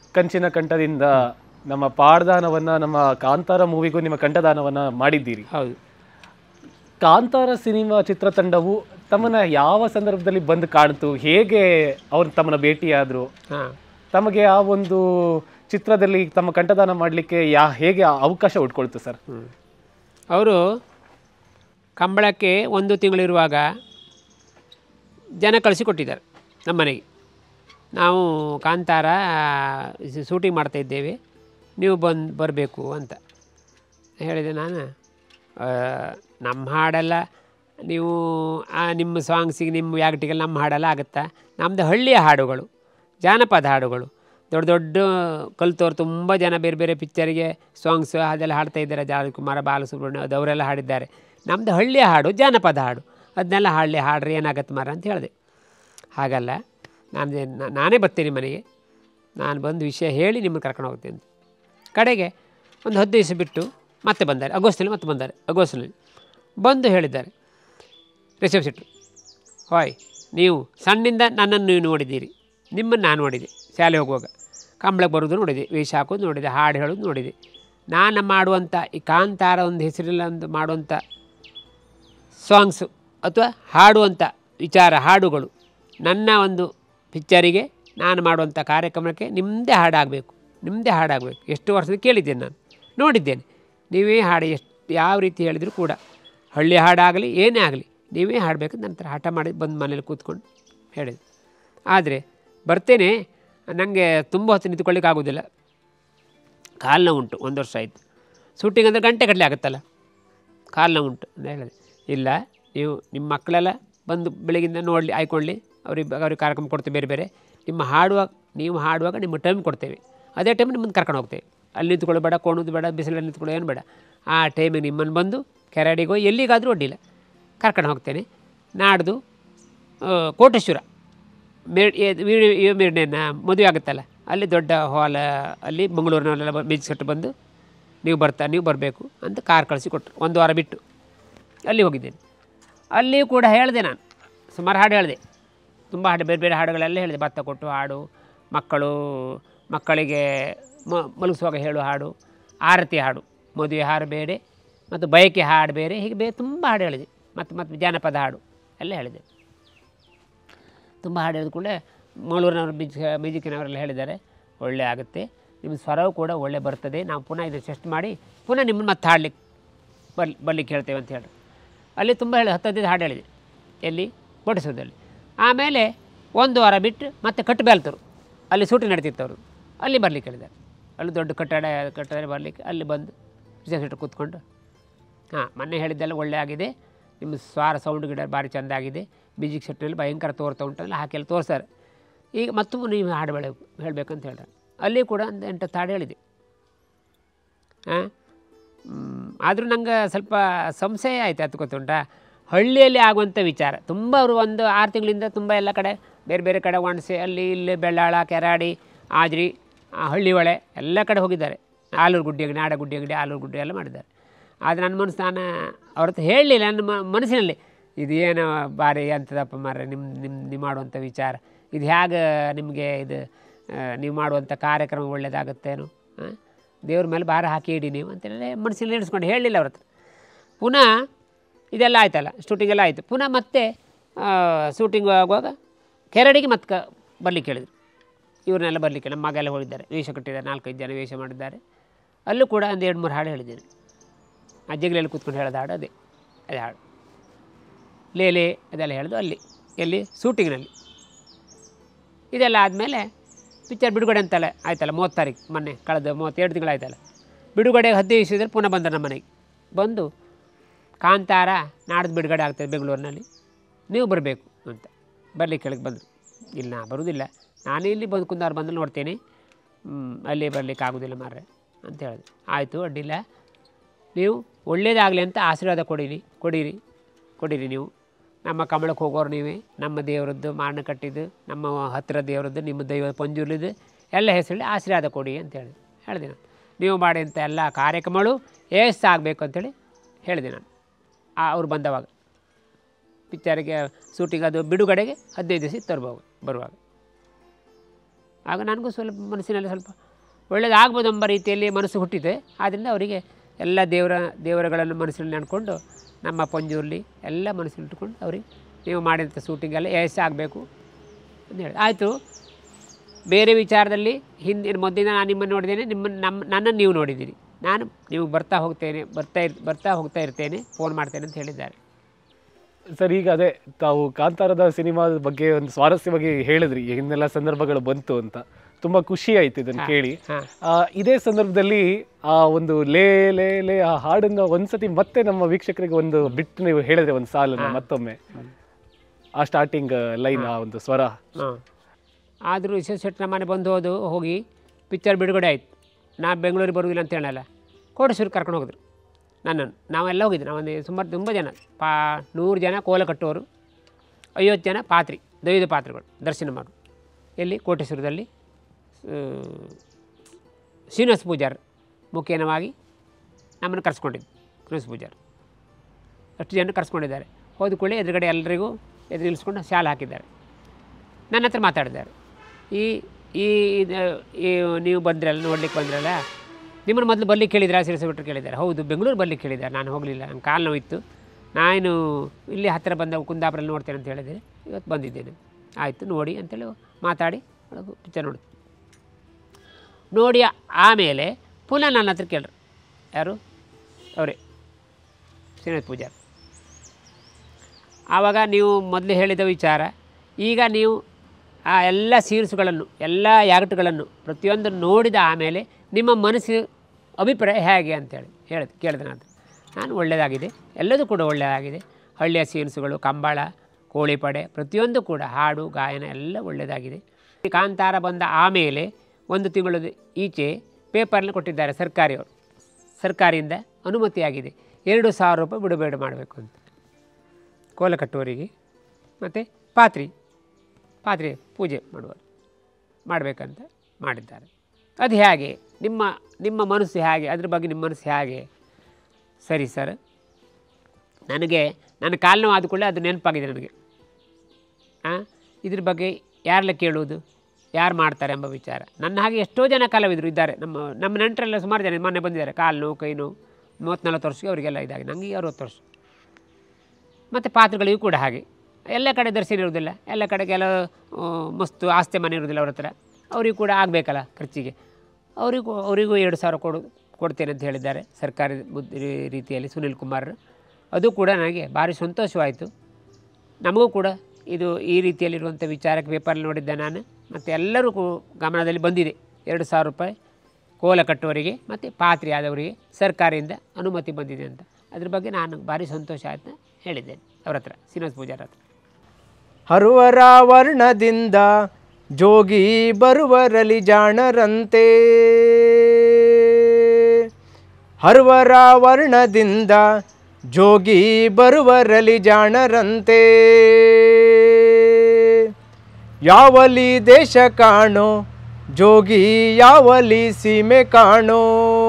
ಕಂಚಿನ ಕಂಠದಿಂದ ನಮ್ಮ ಪಾಡ್ದಾನವನ್ನ ನಮ್ಮ ಕಾಂತಾರ ಮೂವಿಗೂ ನಿಮ್ಮ ಕಂಠದಾನವನ್ನ ಮಾಡಿದ್ದೀರಿ ಹೌದು ಕಾಂತಾರ ಸಿನಿಮಾ ಚಿತ್ರತಂಡವು ತಮ್ಮನ್ನ ಯಾವ ಸಂದರ್ಭದಲ್ಲಿ ಬಂದು ಕಾಣ್ತು ಹೇಗೆ ಅವ್ರು ತಮ್ಮನ್ನ ಭೇಟಿಯಾದ್ರು ಹಾಂ ತಮಗೆ ಆ ಒಂದು ಚಿತ್ರದಲ್ಲಿ ತಮ್ಮ ಕಂಠದಾನ ಮಾಡಲಿಕ್ಕೆ ಯಾ ಹೇಗೆ ಅವಕಾಶ ಉಟ್ಕೊಳ್ತು ಸರ್ ಅವರು ಕಂಬಳಕ್ಕೆ ಒಂದು ತಿಂಗಳಿರುವಾಗ ಜನ ಕಳಿಸಿಕೊಟ್ಟಿದ್ದಾರೆ ನಮ್ಮ ಮನೆಗೆ ನಾವು ಕಾಂತಾರ ಶೂಟಿಂಗ್ ಮಾಡ್ತಾ ಇದ್ದೇವೆ ನೀವು ಬಂದು ಬರಬೇಕು ಅಂತ ಹೇಳಿದೆ ನಾನು ಆ, ನಮ್ಮ ಹಾಡೆಲ್ಲ ನೀವು ಆ ನಿಮ್ಮ ಸಾಂಗ್ಸಿಗೆ ನಿಮ್ಮ ಯಾಗಟಿಗೆಲ್ಲ ನಮ್ಮ ಹಾಡೆಲ್ಲ ಆಗುತ್ತಾ ನಮ್ಮದು ಹಳ್ಳಿಯ ಹಾಡುಗಳು ಜಾನಪದ ಹಾಡುಗಳು ದೊಡ್ಡ ದೊಡ್ಡ ಕಲ್ತವ್ರು ತುಂಬ ಜನ ಬೇರೆ ಬೇರೆ ಪಿಕ್ಚರಿಗೆ ಸಾಂಗ್ಸ್ ಅದೆಲ್ಲ ಹಾಡ್ತಾ ಇದ್ದಾರೆ ಜಾಲಕುಮಾರ ಬಾಲಸುಬ್ರಹ್ಮಣ್ಯ ಅದು ಅವರೆಲ್ಲ ಹಾಡಿದ್ದಾರೆ ನಮ್ಮದು ಹಳ್ಳಿಯ ಹಾಡು ಜಾನಪದ ಹಾಡು ಅದನ್ನೆಲ್ಲ ಹಾಡಲಿ ಹಾಡ್ರಿ ಏನಾಗತ್ತೆ ಮಾರ ಅಂತ ಹೇಳಿದೆ ಹಾಗಲ್ಲ ನಾನು ನಾ- ನಾನೇ ಬರ್ತೀನಿ ಮನೆಗೆ ನಾನು ಬಂದು ವಿಷಯ ಹೇಳಿ ನಿಮ್ಮನ್ನು ಕರ್ಕೊಂಡು ಹೋಗ್ತೀನಿ ಅಂತ ಕಡೆಗೆ ಒಂದು ಹತ್ತು ದಿವಸ ಬಿಟ್ಟು ಮತ್ತೆ ಬಂದ್ದಾರೆ ಅಗೋಸ್ಟ್ನಲ್ಲಿ ಮತ್ತೆ ಬಂದ್ದಾರೆ ಅಗೋಸ್ಟ್ನಲ್ಲಿ ಬಂದು ಹೇಳಿದ್ದಾರೆ ರಿಸೆಪ್ಷನ್ ಹಾಯ್ ನೀವು ಸಣ್ಣಿಂದ ನನ್ನನ್ನು ನೀವು ನೋಡಿದ್ದೀರಿ ನಿಮ್ಮನ್ನು ನಾನು ನೋಡಿದೆ ಶಾಲೆ ಹೋಗುವಾಗ ಕಂಬಳಕ್ಕೆ ಬರೋದು ನೋಡಿದೆ ವೇಷ ಹಾಕೋದು ನೋಡಿದೆ ಹಾಡು ಹೇಳೋದು ನೋಡಿದೆ ನಾನು ಮಾಡುವಂಥ ಈ ಕಾಂತಾರ ಒಂದು ಹೆಸರಿಲ್ಲ ಒಂದು ಮಾಡುವಂಥ ಸಾಂಗ್ಸು ಅಥವಾ ಹಾಡುವಂಥ ವಿಚಾರ ಹಾಡುಗಳು ನನ್ನ ಒಂದು ಪಿಕ್ಚರಿಗೆ ನಾನು ಮಾಡುವಂಥ ಕಾರ್ಯಕ್ರಮಕ್ಕೆ ನಿಮ್ಮದೇ ಹಾಡಾಗಬೇಕು ನಿಮ್ಮದೇ ಹಾಡಾಗಬೇಕು ಎಷ್ಟು ವರ್ಷದ ಕೇಳಿದ್ದೇನೆ ನಾನು ನೋಡಿದ್ದೇನೆ ನೀವೇ ಹಾಡು ಎಷ್ಟು ಯಾವ ರೀತಿ ಹೇಳಿದರೂ ಕೂಡ ಹಳ್ಳಿ ಹಾಡಾಗಲಿ ಏನೇ ಆಗಲಿ ನೀವೇ ಹಾಡಬೇಕು ನಂತರ ಹಠ ಮಾಡಿ ಬಂದು ಮನೇಲಿ ಕೂತ್ಕೊಂಡು ಹೇಳಿದೆ ಆದರೆ ಬರ್ತೇನೆ ನನಗೆ ತುಂಬ ಹೊತ್ತು ನಿಂತ್ಕೊಳ್ಳಿಕ್ಕೆ ಆಗೋದಿಲ್ಲ ಕಾಲು ನೋವು ಉಂಟು ಒಂದು ವರ್ಷ ಆಯಿತು ಶೂಟಿಂಗ್ ಅಂದರೆ ಗಂಟೆ ಕಟ್ಟಲೆ ಆಗುತ್ತಲ್ಲ ಕಾಲು ನೋವು ಉಂಟು ಅಂತ ಹೇಳಿದೆ ಇಲ್ಲ ನೀವು ನಿಮ್ಮ ಮಕ್ಕಳೆಲ್ಲ ಬಂದು ಬೆಳಗಿಂದ ನೋಡಲಿ ಆಯ್ಕೊಳ್ಳಿ ಅವ್ರಿಗೆ ಅವ್ರಿಗೆ ಕಾರ್ಯಕ್ರಮ ಕೊಡ್ತೇವೆ ಬೇರೆ ಬೇರೆ ನಿಮ್ಮ ಹಾಡುವಾಗ ನೀವು ಹಾಡುವಾಗ ನಿಮಗೆ ಟೈಮ್ ಕೊಡ್ತೇವೆ ಅದೇ ಟೈಮ್ ನಿಮ್ಮನ್ನು ಕರ್ಕೊಂಡು ಹೋಗ್ತೇವೆ ಅಲ್ಲಿ ನಿಂತ್ಕೊಳ್ಳೋ ಬೇಡ ಕೋಣೋದು ಬೇಡ ಬಿಸಿಲಲ್ಲಿ ನಿಂತ್ಕೊಳ್ಳೋ ಏನು ಬೇಡ ಆ ಟೈಮಿಗೆ ನಿಮ್ಮನ್ನು ಬಂದು ಕೆರಡಿಗೋ ಎಲ್ಲಿಗಾದರೂ ಅಡ್ಡಿಲ್ಲ ಕರ್ಕೊಂಡು ಹೋಗ್ತೇನೆ ನಾಡ್ದು ಆ, ಕೋಟೇಶ್ವರ ಮೇಡ್ ಮೇಡ್ನೇನ ಮದುವೆ ಆಗುತ್ತಲ್ಲ ಅಲ್ಲಿ ದೊಡ್ಡ ಹಾಲ್ ಅಲ್ಲಿ ಮಂಗಳೂರಿನಲ್ಲೆಲ್ಲ ಬೀಚ್ ಕಟ್ಟು ಬಂದು ನೀವು ಬರ್ತಾ ನೀವು ಬರಬೇಕು ಅಂತ ಕಾರ್ ಕಳಿಸಿ ಕೊಟ್ಟರು ಒಂದು ವಾರ ಬಿಟ್ಟು ಅಲ್ಲಿ ಹೋಗಿದ್ದೇನೆ ಅಲ್ಲಿ ಕೂಡ ಹೇಳಿದೆ ನಾನು ಸುಮಾರು ಹಾಡು ಹೇಳಿದೆ ತುಂಬ ಹಾಡು ಬೇರೆ ಬೇರೆ ಹಾಡುಗಳೆಲ್ಲ ಹೇಳಿದೆ ಭತ್ತ ಕೊಟ್ಟು ಹಾಡು ಮಕ್ಕಳು ಮಕ್ಕಳಿಗೆ ಮ ಮಲಗಿಸುವಾಗ ಹೇಳು ಹಾಡು ಆರತಿ ಹಾಡು ಮದುವೆ ಹಾಡು ಬೇರೆ ಮತ್ತು ಬಯಕೆ ಹಾಡು ಬೇರೆ ಹೀಗೆ ಬೇರೆ ತುಂಬ ಹಾಡು ಹೇಳಿದೆ ಮತ್ತು ಮತ್ತು ಜಾನಪದ ಹಾಡು ಎಲ್ಲ ಹೇಳಿದೆ ತುಂಬ ಹಾಡು ಹೇಳಿದ ಕೂಡಲೇ ಮಂಗಳೂರಿನವರು ಮ್ಯೂಜಿಕ್ ಮ್ಯೂಸಿಕ್ಕಿನವರೆಲ್ಲ ಹೇಳಿದ್ದಾರೆ ಒಳ್ಳೆ ಆಗುತ್ತೆ ನಿಮ್ಮ ಸ್ವರವು ಕೂಡ ಒಳ್ಳೆ ಬರ್ತದೆ ನಾವು ಪುನಃ ಇದು ಟೆಸ್ಟ್ ಮಾಡಿ ಪುನಃ ನಿಮ್ಮನ್ನು ಮತ್ತೆ ಹಾಡ್ಲಿಕ್ಕೆ ಬರ್ಲಿ ಬರ್ಲಿಕ್ಕೆ ಹೇಳ್ತೇವೆ ಅಂತ ಹೇಳಿ ಅಲ್ಲಿ ತುಂಬ ಹೇಳಿ ಹತ್ತು ಹದಿನೈದು ಹಾಡು ಹೇಳಿದೆ ಎಲ್ಲಿ ಕೋಟಿಸೋದಲ್ಲಿ ಆಮೇಲೆ ಒಂದು ವಾರ ಬಿಟ್ಟು ಮತ್ತೆ ಕಟ್ಟು ಬೆಲ್ತರು ಅಲ್ಲಿ ಸೂಟಿ ನಡೀತಿತ್ತು ಅವರು ಅಲ್ಲಿ ಬರ್ಲಿಕ್ಕೆ ಹೇಳಿದ್ದಾರೆ ಅಲ್ಲಿ ದೊಡ್ಡ ಕಟ್ಟಡ ಕಟ್ಟಡ ಬರಲಿಕ್ಕೆ ಅಲ್ಲಿ ಬಂದು ರಿಸೆಪ್ಷನ್ ಕೂತ್ಕೊಂಡು ಹಾಂ ಮೊನ್ನೆ ಹೇಳಿದ್ದೆಲ್ಲ ಒಳ್ಳೆ ಆಗಿದೆ ನಿಮ್ಮ ಸ್ವಾರ ಸೌಂಡ್ ಗಿಡ ಭಾರಿ ಚೆಂದ ಆಗಿದೆ ಮ್ಯೂಸಿಕ್ ಸೆಟ್ನಲ್ಲಿ ಭಯಂಕರ ತೋರ್ತಾ ಉಂಟಲ್ಲ ಹಾಕೆಲ್ಲ ತೋರಿಸ್ತಾರೆ ಈಗ ಮತ್ತೂ ನೀವು ಹಾಡು ಬೆಳೆ ಹೇಳಬೇಕಂತ ಹೇಳ್ತಾರೆ ಅಲ್ಲಿ ಕೂಡ ಒಂದು ಎಂಟತ್ತು ಹಾಡು ಹೇಳಿದೆ ಹಾಂ ಆದರೂ ನಂಗೆ ಸ್ವಲ್ಪ ಸಂಶಯ ಆಯಿತು ಅದು ಗೊತ್ತುಂಟಾ ಹಳ್ಳಿಯಲ್ಲಿ ಆಗುವಂಥ ವಿಚಾರ ತುಂಬ ಅವರು ಒಂದು ಆರು ತಿಂಗಳಿಂದ ತುಂಬ ಎಲ್ಲ ಕಡೆ ಬೇರೆ ಬೇರೆ ಕಡೆ ಒಣಸೆ ಅಲ್ಲಿ ಇಲ್ಲಿ ಬೆಳ್ಳಾಳ ಕೆರಾಡಿ ಆದ್ರಿ ಆ, ಹಳ್ಳಿ ಹೊಳೆ ಎಲ್ಲ ಕಡೆ ಹೋಗಿದ್ದಾರೆ ಆಲೂರು ಗುಡ್ಡಿ ಅಂಗಡಿ ಆಡ ಗುಡ್ಡಿ ಅಂಗಡಿ ಆಲೂರು ಗುಡ್ಡಿ ಎಲ್ಲ ಮಾಡಿದ್ದಾರೆ ಆದರೆ ನನ್ನ ಮನಸ್ಸು ನಾನು ಅವ್ರ ಹತ್ರ ಹೇಳಲಿಲ್ಲ ನನ್ನ ಮ- ಮನಸ್ಸಿನಲ್ಲಿ ಇದೇನು ಭಾರಿ ಅಂಥದಪ್ಪ ಮಾರ್ರೆ ನಿಮ್ಮ ನಿಮ್ಮ ನೀವು ಮಾಡುವಂಥ ವಿಚಾರ ಇದು ಹೇಗೆ ನಿಮಗೆ ಇದು ಆ, ನೀವು ಮಾಡುವಂಥ ಕಾರ್ಯಕ್ರಮ ಒಳ್ಳೆಯದಾಗುತ್ತೇನೋ ಹಾಂ ದೇವ್ರ ಮೇಲೆ ಭಾರ ಹಾಕಿ ಇಡಿ ನೀವು ಅಂತೆಲ್ಲ ಮನಸ್ಸಿನಲ್ಲಿ ಇಡಿಸ್ಕೊಂಡು ಹೇಳಲಿಲ್ಲ ಅವ್ರ ಹತ್ರ ಪುನಃ ಇದೆಲ್ಲ ಆಯ್ತಲ್ಲ ಶೂಟಿಂಗ್ ಎಲ್ಲ ಆಯಿತು ಪುನಃ ಮತ್ತೆ ಶೂಟಿಂಗ್ ಆಗುವಾಗ ಕೆರಡಿಗೆ ಮತ್ತೆ ಕ ಬರ್ಲಿಕ್ಕೆ ಹೇಳಿದ್ರು ಇವ್ರನ್ನೆಲ್ಲ ಬರಲಿಕ್ಕೆ ನಮ್ಮ ಮಗ ಎಲ್ಲ ಹೋಗಿದ್ದಾರೆ ವೇಷ ಕಟ್ಟಿದ್ದಾರೆ ನಾಲ್ಕೈದು ಜನ ವೇಷ ಮಾಡಿದ್ದಾರೆ ಅಲ್ಲೂ ಕೂಡ ಒಂದು ಎರಡು ಮೂರು ಹಾಡು ಹೇಳಿದ್ದೇನೆ ಅಜ್ಜಗಳಲ್ಲಿ ಕೂತ್ಕೊಂಡು ಹೇಳೋದು ಹಾಡು ಅದೇ ಅದೇ ಹಾಡು ಲೇಲೆ ಅದೆಲ್ಲ ಹೇಳೋದು ಅಲ್ಲಿ ಎಲ್ಲಿ ಶೂಟಿಂಗ್ನಲ್ಲಿ ಇದೆಲ್ಲ ಆದಮೇಲೆ ಪಿಕ್ಚರ್ ಬಿಡುಗಡೆ ಅಂತಲ್ಲ ಆಯ್ತಲ್ಲ ಮೂವತ್ತು ತಾರೀಕು ಮೊನ್ನೆ ಕಳೆದ ಮೂವತ್ತೆರಡು ತಿಂಗಳು ಆಯ್ತಲ್ಲ ಬಿಡುಗಡೆ ಹದಿನೈದು ದಿವಸದಲ್ಲಿ ಪುನಃ ಬಂದ ನಮ್ಮ ಮನೆಗೆ ಬಂದು ಕಾಂತಾರ ನಾಡ್ದು ಬಿಡುಗಡೆ ಆಗ್ತದೆ ಬೆಂಗಳೂರಿನಲ್ಲಿ ನೀವು ಬರಬೇಕು ಅಂತ ಬರ್ಲಿಕ್ಕೆ ಕೆಳಗೆ ಬಂದರು ಇಲ್ಲ ನಾ ಬರೋದಿಲ್ಲ ನಾನು ಇಲ್ಲಿ ಬಂದು ಕುಂದಾರು ಬಂದು ನೋಡ್ತೇನೆ ಹ್ಮ್, ಅಲ್ಲಿ ಬರ್ಲಿಕ್ಕೆ ಆಗೋದಿಲ್ಲ ಮಾರ್ರೆ ಅಂತ ಹೇಳಿದೆ ಆಯಿತು ಅಡ್ಡಿಲ್ಲ ನೀವು ಒಳ್ಳೇದಾಗಲಿ ಅಂತ ಆಶೀರ್ವಾದ ಕೊಡಿರಿ ಕೊಡಿರಿ ಕೊಡಿರಿ ನೀವು ನಮ್ಮ ಕಮಲಕ್ಕೆ ಹೋಗೋರು ನೀವೇ ನಮ್ಮ ದೇವರದ್ದು ಮಾರಣ ಕಟ್ಟಿದ್ದು ನಮ್ಮ ಹತ್ತಿರ ದೇವರದ್ದು ನಿಮ್ಮ ದೈವ ಪಂಜುರ್ಲಿದ್ದು ಎಲ್ಲ ಹೆಸರಲ್ಲಿ ಆಶೀರ್ವಾದ ಕೊಡಿ ಅಂತ ಹೇಳಿ ಹೇಳಿದೆ ನಾನು ನೀವು ಮಾಡಿದಂಥ ಎಲ್ಲ ಕಾರ್ಯಕ್ರಮಗಳು ಆಗಬೇಕು ಅಂತೇಳಿ ಹೇಳಿದೆ ನಾನು ಆ ಅವ್ರು ಬಂದವಾಗ ಪಿಕ್ಚರಿಗೆ ಶೂಟಿಂಗ್ ಅದು ಬಿಡುಗಡೆಗೆ ಹದಿನೈದು ದಿವಸ ತರ್ಬೋದು ಬರುವಾಗ ಆಗ ನನಗೂ ಸ್ವಲ್ಪ ಮನಸ್ಸಿನಲ್ಲಿ ಸ್ವಲ್ಪ ಒಳ್ಳೆಯದಾಗ್ಬೋದು ಎಂಬ ರೀತಿಯಲ್ಲಿ ಮನಸ್ಸು ಹುಟ್ಟಿದೆ ಆದ್ದರಿಂದ ಅವರಿಗೆ ಎಲ್ಲ ದೇವರ ದೇವರುಗಳನ್ನು ಮನಸ್ಸಿನಲ್ಲಿ ನೆನ್ಕೊಂಡು ನಮ್ಮ ಪಂಜೂರ್ಲಿ ಎಲ್ಲ ಮನಸ್ಸಲ್ಲಿ ಇಟ್ಕೊಂಡು ಅವ್ರಿಗೆ ನೀವು ಮಾಡಿದಂಥ ಶೂಟಿಂಗ್ ಎಲ್ಲ ಯಶಸ್ಸು ಆಗಬೇಕು ಅಂತ ಹೇಳಿ ಆಯಿತು ಬೇರೆ ವಿಚಾರದಲ್ಲಿ ಹಿಂದಿನ ಮೊದಲಿನ ನಾನು ನಿಮ್ಮನ್ನು ನೋಡಿದ್ದೇನೆ ನಿಮ್ಮನ್ನು ನಮ್ಮ ನನ್ನನ್ನು ನೀವು ನೋಡಿದ್ದೀರಿ ನಾನು ನೀವು ಬರ್ತಾ ಹೋಗ್ತೇನೆ ಬರ್ತಾ ಇರ್ ಬರ್ತಾ ಹೋಗ್ತಾ ಇರ್ತೇನೆ ಫೋನ್ ಮಾಡ್ತೇನೆ ಅಂತ ಹೇಳಿದ್ದಾರೆ ಸರ್ ಈಗ ಅದೇ ತಾವು ಕಾಂತಾರದ ಸಿನಿಮಾದ ಬಗ್ಗೆ ಒಂದು ಸ್ವಾರಸ್ಯವಾಗಿ ಹೇಳಿದ್ರಿ ಹಿಂದೆಲ್ಲ ಸಂದರ್ಭಗಳು ಬಂತು ಅಂತ ತುಂಬಾ ಖುಷಿ ಆಯ್ತು ಇದನ್ನ ಕೇಳಿ ಹಾಂ ಆ, ಇದೇ ಸಂದರ್ಭದಲ್ಲಿ ಆ ಒಂದು ಲೇ ಲೇ ಲೇ ಆ ಹಾಡನ್ನ ಒಂದ್ಸತಿ ಮತ್ತೆ ನಮ್ಮ ವೀಕ್ಷಕರಿಗೆ ಒಂದು ಬಿಟ್ಟು ನೀವು ಹೇಳಿದ್ರೆ ಒಂದು ಸಾಲನ್ನ ಮತ್ತೊಮ್ಮೆ ಆ ಸ್ಟಾರ್ಟಿಂಗ್ ಲೈನ್ ಆ ಒಂದು ಸ್ವರ ಹಾಂ ಆದರೂ ವಿಶ್ವ ಶೆಟ್ಟಿ ಮನೆ ಬಂದು ಹೋದು ಹೋಗಿ ಪಿಕ್ಚರ್ ಬಿಡುಗಡೆ ಆಯಿತು ನಾ ಬೆಂಗಳೂರಿಗೆ ಬರುವುದಿಲ್ಲ ಅಂತ ಹೇಳಲ್ಲ ಕೋಟೇಶ್ವರ ಕರ್ಕೊಂಡು ಹೋಗಿದ್ರು ನನ್ನನ್ನು ನಾವೆಲ್ಲ ಹೋಗಿದ್ವಿ ನಾವು ಒಂದು ಸುಮಾರು ತುಂಬ ಜನ ಪಾ ನೂರು ಜನ ಕೋಲ ಕಟ್ಟುವವರು ಐವತ್ತು ಜನ ಪಾತ್ರಿ ದೈವದ ಪಾತ್ರೆಗಳು ದರ್ಶನ ಮಾಡು ಎಲ್ಲಿ ಕೋಟೇಶ್ವರದಲ್ಲಿ ಆ, ಶ್ರೀನಿವಾಸ ಪೂಜಾರ್ ಮುಖೇನವಾಗಿ ನಮ್ಮನ್ನು ಕರೆಸ್ಕೊಂಡಿದ್ದು ಶ್ರೀನಿವಾಸ ಪೂಜಾರ್ ಅಷ್ಟು ಜನ ಕರೆಸ್ಕೊಂಡಿದ್ದಾರೆ ಹೋದ ಕೂಡಲೇ ಎದುರುಗಡೆ ಎಲ್ಲರಿಗೂ ಎದುರು ನಿಲ್ಲಿಸ್ಕೊಂಡು ಶಾಲೆ ಹಾಕಿದ್ದಾರೆ ನನ್ನ ಹತ್ರ ಮಾತಾಡಿದ್ದಾರೆ ಈ ಈ ಇದು- ಈ ನೀವು ಬಂದ್ರಲ್ಲ ನೋಡ್ಲಿಕ್ಕೆ ಬಂದ್ರಲ್ಲ ನಿಮ್ಮನ್ನು ಮೊದಲು ಬರ್ಲಿಕ್ಕೆ ಕೇಳಿದ್ರೆ ಸಿರಸ ಬಿಟ್ಟರು ಕೇಳಿದ್ದಾರೆ ಹೌದು ಬೆಂಗಳೂರು ಬರ್ಲಿಕ್ಕೆ ಕೇಳಿದ್ದಾರೆ ನಾನು ಹೋಗಲಿಲ್ಲ ನನ್ನ ಕಾಲು ನೋವಿತ್ತು ನಾನು ಇಲ್ಲಿ ಹತ್ತಿರ ಬಂದ ಕುಂದಾಪುರಲ್ಲಿ ನೋಡ್ತೇನೆ ಅಂತ ಹೇಳಿದರೆ ಇವತ್ತು ಬಂದಿದ್ದೇನೆ ಆಯಿತು ನೋಡಿ ಅಂತೇಳಿ ಮಾತಾಡಿ ಪಿಕ್ಚರ್ ನೋಡಿ ನೋಡಿ ಆಮೇಲೆ ಪುನಃ ನನ್ನ ಹತ್ರ ಕೇಳ್ರು ಯಾರು ಅವರೇ ಶ್ರೀನಾಥ್ ಪೂಜಾರಿ ಆವಾಗ ನೀವು ಮೊದಲು ಹೇಳಿದ ವಿಚಾರ ಈಗ ನೀವು ಆ ಎಲ್ಲ ಸೀರಿಸುಗಳನ್ನು ಎಲ್ಲ ಯಾಗಟುಗಳನ್ನು ಪ್ರತಿಯೊಂದು ನೋಡಿದ ಆಮೇಲೆ ನಿಮ್ಮ ಮನಸ್ಸು ಅಭಿಪ್ರಾಯ ಹೇಗೆ ಅಂತೇಳಿ ಹೇಳಿದೆ ಕೇಳಿದೆ ನಾನು ನಾನು ಒಳ್ಳೆಯದಾಗಿದೆ ಎಲ್ಲದೂ ಕೂಡ ಒಳ್ಳೆಯದಾಗಿದೆ ಹಳ್ಳಿಯ ಸೀರಿಸುಗಳು ಕಂಬಳ ಕೋಳಿಪಡೆ ಪ್ರತಿಯೊಂದು ಕೂಡ ಹಾಡು ಗಾಯನ ಎಲ್ಲ ಒಳ್ಳೆಯದಾಗಿದೆ ಈ ಕಾಂತಾರ ಬಂದ ಆಮೇಲೆ ಒಂದು ತಿಂಗಳು ಈಚೆ ಪೇಪರ್ನ ಕೊಟ್ಟಿದ್ದಾರೆ ಸರ್ಕಾರಿಯವರು ಸರ್ಕಾರಿಯಿಂದ ಅನುಮತಿಯಾಗಿದೆ ಎರಡು ಸಾವಿರ ರೂಪಾಯಿ ಬಿಡುಗಡೆ ಮಾಡಬೇಕು ಅಂತ ಕೋಲ ಕಟ್ಟುವವರಿಗೆ ಮತ್ತು ಪಾತ್ರಿ ಪಾತ್ರೆ ಪೂಜೆ ಮಾಡುವರು ಮಾಡಬೇಕಂತ ಮಾಡಿದ್ದಾರೆ ಅದು ಹೇಗೆ ನಿಮ್ಮ ನಿಮ್ಮ ಮನಸ್ಸು ಹೇಗೆ ಅದ್ರ ಬಗ್ಗೆ ನಿಮ್ಮ ಮನಸ್ಸು ಹೇಗೆ ಸರಿ ಸರ್ ನನಗೆ ನನ್ನ ಕಾಲು ನೋವು ಆದ ಕೂಡಲೇ ಅದು ನೆನಪಾಗಿದೆ ನನಗೆ ಹಾಂ ಇದ್ರ ಬಗ್ಗೆ ಯಾರೆಲ್ಲ ಕೇಳುವುದು ಯಾರು ಮಾಡ್ತಾರೆ ಎಂಬ ವಿಚಾರ ನನ್ನ ಹಾಗೆ ಎಷ್ಟೋ ಜನ ಕಲಾವಿದರು ಇದ್ದಾರೆ ನಮ್ಮ ನಮ್ಮ ನೆಂಟರೆಲ್ಲ ಸುಮಾರು ಜನ ಮೊನ್ನೆ ಬಂದಿದ್ದಾರೆ ಕಾಲು ನೋವು ಕೈ ನೋವು ಮೂವತ್ತು ನಲ್ವತ್ತು ವರ್ಷಕ್ಕೆ ಅವರಿಗೆಲ್ಲ ಇದಾಗಿ ನನಗೆ ಅರುವತ್ತು ವರ್ಷ ಮತ್ತು ಪಾತ್ರೆಗಳಿಗೂ ಕೂಡ ಹಾಗೆ ಎಲ್ಲ ಕಡೆ ದರ್ಶನ ಇರೋದಿಲ್ಲ ಎಲ್ಲ ಕಡೆ ಕೆಲವು ಆ, ಮಸ್ತು ಆಸ್ತಿ ಮನೆ ಇರೋದಿಲ್ಲ ಅವ್ರ ಹತ್ರ ಅವರಿಗೂ ಕೂಡ ಆಗಬೇಕಲ್ಲ ಖರ್ಚಿಗೆ ಅವರಿಗೂ ಅವರಿಗೂ ಎರಡು ಸಾವಿರ ಕೊಡು ಕೊಡ್ತೇನೆ ಅಂತ ಹೇಳಿದ್ದಾರೆ ಸರ್ಕಾರಿ ಮುದ್- ರೀ- ರೀತಿಯಲ್ಲಿ ಸುನಿಲ್ ಕುಮಾರ್ ಅದು ಕೂಡ ನನಗೆ ಭಾರಿ ಸಂತೋಷವಾಯಿತು ನಮಗೂ ಕೂಡ ಇದು ಈ ರೀತಿಯಲ್ಲಿರುವಂಥ ವಿಚಾರಕ್ಕೆ ಪೇಪರಲ್ಲಿ ನೋಡಿದ್ದೆ ನಾನು ಮತ್ತು ಎಲ್ಲರೂ ಕೂ ಗಮನದಲ್ಲಿ ಬಂದಿದೆ ಎರಡು ಸಾವಿರ ರೂಪಾಯಿ ಕೋಲ ಕಟ್ಟುವವರಿಗೆ ಮತ್ತು ಪಾತ್ರೆ ಆದವರಿಗೆ ಸರ್ಕಾರದಿಂದ ಅನುಮತಿ ಬಂದಿದೆ ಅಂತ ಅದ್ರ ಬಗ್ಗೆ ನಾನು ಭಾರಿ ಸಂತೋಷ ಆಯ್ತು ಹೇಳಿದ್ದೇನೆ ಅವ್ರ ಹತ್ರ ಶ್ರೀನಿವಾಸ ಪೂಜಾರ ಹತ್ರ ಹರುವರ ವರ್ಣದಿಂದ ಜೋಗಿ ಬರುವರಲಿ ಜಾಣರಂತೆ ಹರುವರ ವರ್ಣದಿಂದ ಜೋಗಿ ಬರುವರಲಿ ಜಾಣರಂತೆ ಯಾವಲಿ ದೇಶ ಕಾಣೋ ಜೋಗಿ ಯಾವಲಿ ಸೀಮೆ ಕಾಣೋ